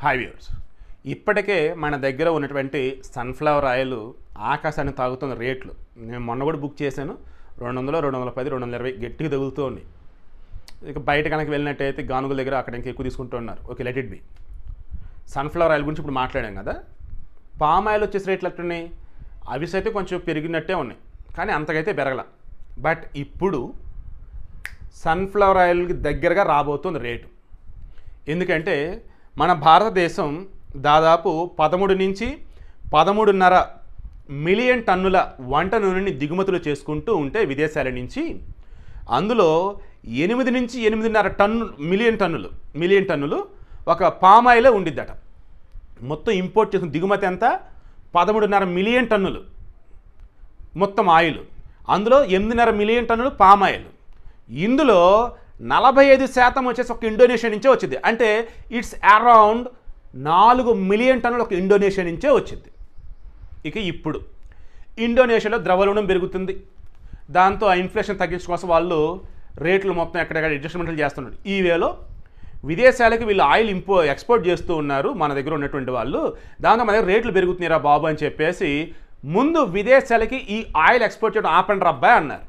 hi viewers ఇప్పటికే మన దగ్గర ఉన్నటువంటి సన్ఫ్లవర్ ఆయిల్ ఆకాశాన్ని తాగుతున్న రేట్లు నేను మొన్న కూడా బుక్ చేశాను రెండు వందలు రెండు వందల పది రెండు వందల ఇరవై గట్టిగా తగులుతూ ఉన్నాయి ఇక బయట కనుక వెళ్ళినట్టయితే గానుగుల దగ్గర అక్కడ ఇంకా ఎక్కువ తీసుకుంటూ ఉన్నారు okay let it be sunflower oil గురించి ఇప్పుడు మాట్లాడాం కదా పామ్ ఆయిల్ వచ్చేసి రేట్లు ఎట్లున్నాయి అవి అయితే కొంచెం పెరిగినట్టే ఉన్నాయి కానీ అంతకైతే పెరగల బట్ ఇప్పుడు సన్ఫ్లవర్ ఆయిల్కి దగ్గరగా రాబోతుంది రేటు ఎందుకంటే మన భారతదేశం దాదాపు పదమూడు నుంచి పదమూడున్నర మిలియన్ టన్నుల వంట నూనెని దిగుమతులు చేసుకుంటూ ఉంటే విదేశాల నుంచి అందులో ఎనిమిది నుంచి ఎనిమిదిన్నర టన్ను మిలియన్ టన్నులు మిలియన్ టన్నులు ఒక పామ్ ఆయిలే ఉండిద్దట మొత్తం ఇంపోర్ట్ చేసిన దిగుమతి ఎంత పదమూడున్నర మిలియన్ టన్నులు మొత్తం ఆయిల్ అందులో ఎనిమిదిన్నర మిలియన్ టన్నులు పామ్ ఆయిల్ ఇందులో నలభై ఐదు శాతం వచ్చేసి ఒక ఇండోనేషియా నుంచే వచ్చింది అంటే ఇట్స్ అరౌండ్ నాలుగు మిలియన్ టన్నులు ఒక ఇండోనేషియా నుంచే వచ్చింది ఇక ఇప్పుడు ఇండోనేషియాలో ద్రవలవణం పెరుగుతుంది దాంతో ఆ ఇన్ఫ్లేషన్ తగ్గించడం కోసం వాళ్ళు రేట్లు మొత్తం ఎక్కడెక్కడ అడ్జస్ట్మెంట్లు చేస్తున్నారు ఈ వేలో విదేశాలకు వీళ్ళు ఆయిల్ ఇంపో ఎక్స్పోర్ట్ చేస్తూ ఉన్నారు మన దగ్గర ఉన్నటువంటి వాళ్ళు దాంతో మన దగ్గర రేట్లు పెరుగుతున్నారా బాబు అని చెప్పేసి ముందు విదేశాలకి ఈ ఆయిల్ ఎక్స్పోర్ట్ చేయడం ఆపండి రబ్బాయి అన్నారు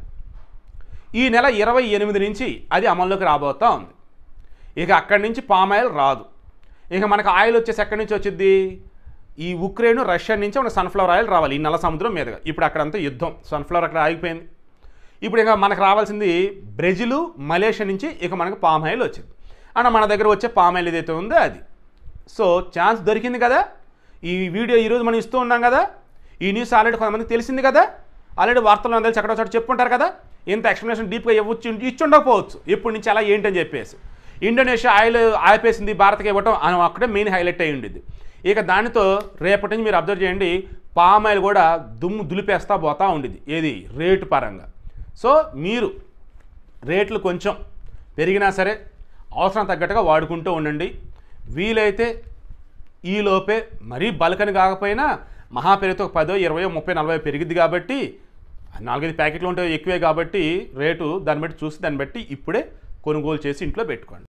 ఈ నెల ఇరవై ఎనిమిది నుంచి అది అమల్లోకి రాబోతా ఉంది ఇక అక్కడి నుంచి పామ్ ఆయిల్ రాదు ఇక మనకు ఆయిల్ వచ్చేసి ఎక్కడి నుంచి వచ్చింది ఈ ఉక్రెయిన్ రష్యా నుంచి మనకు సన్ఫ్లవర్ ఆయిల్ రావాలి ఈ నల్ల సముద్రం మీదుగా ఇప్పుడు అక్కడంతా యుద్ధం సన్ఫ్లవర్ అక్కడ ఆగిపోయింది ఇప్పుడు ఇక మనకు రావాల్సింది బ్రెజిల్ మలేషియా నుంచి ఇక మనకు పామ్ ఆయిల్ వచ్చింది అండ్ మన దగ్గర వచ్చే పామ్ ఆయిల్ ఏదైతే ఉందో అది సో ఛాన్స్ దొరికింది కదా ఈ వీడియో ఈరోజు మనం ఇస్తూ ఉన్నాం కదా ఈ న్యూస్ ఆల్రెడీ కొంతమందికి తెలిసింది కదా ఆల్రెడీ వార్తల్లో తెలిసి ఎక్కడో చోట చెప్పుంటారు కదా ఇంత ఎక్స్ప్లెనేషన్ డీప్గా ఇవ్వచ్చు ఇచ్చుండకపోవచ్చు ఎప్పటి నుంచి అలా ఏంటని చెప్పేసి ఇండోనేషియా ఆయిల్ ఆపేసింది భారత్కి ఇవ్వటం అని అక్కడే మెయిన్ హైలైట్ అయి ఉండిద్ది ఇక దానితో రేపటి నుంచి మీరు అబ్జర్వ్ చేయండి పామ్ ఆయిల్ కూడా దుమ్ము దులిపేస్తా పోతా ఉండిద్ది ఏది రేటు పరంగా సో మీరు రేట్లు కొంచెం పెరిగినా సరే అవసరం తగ్గట్టుగా వాడుకుంటూ ఉండండి వీలైతే ఈలోపే మరీ బల్కని కాకపోయినా మహా పెరిగితే ఒక పదో ఇరవయో ముప్పై నలభై పెరిగిద్ది కాబట్టి నాలుగైదు ప్యాకెట్లు ఉంటే ఎక్కువే కాబట్టి రేటు దాన్ని బట్టి చూసి దాన్ని బట్టి ఇప్పుడే కొనుగోలు చేసి ఇంట్లో పెట్టుకోండి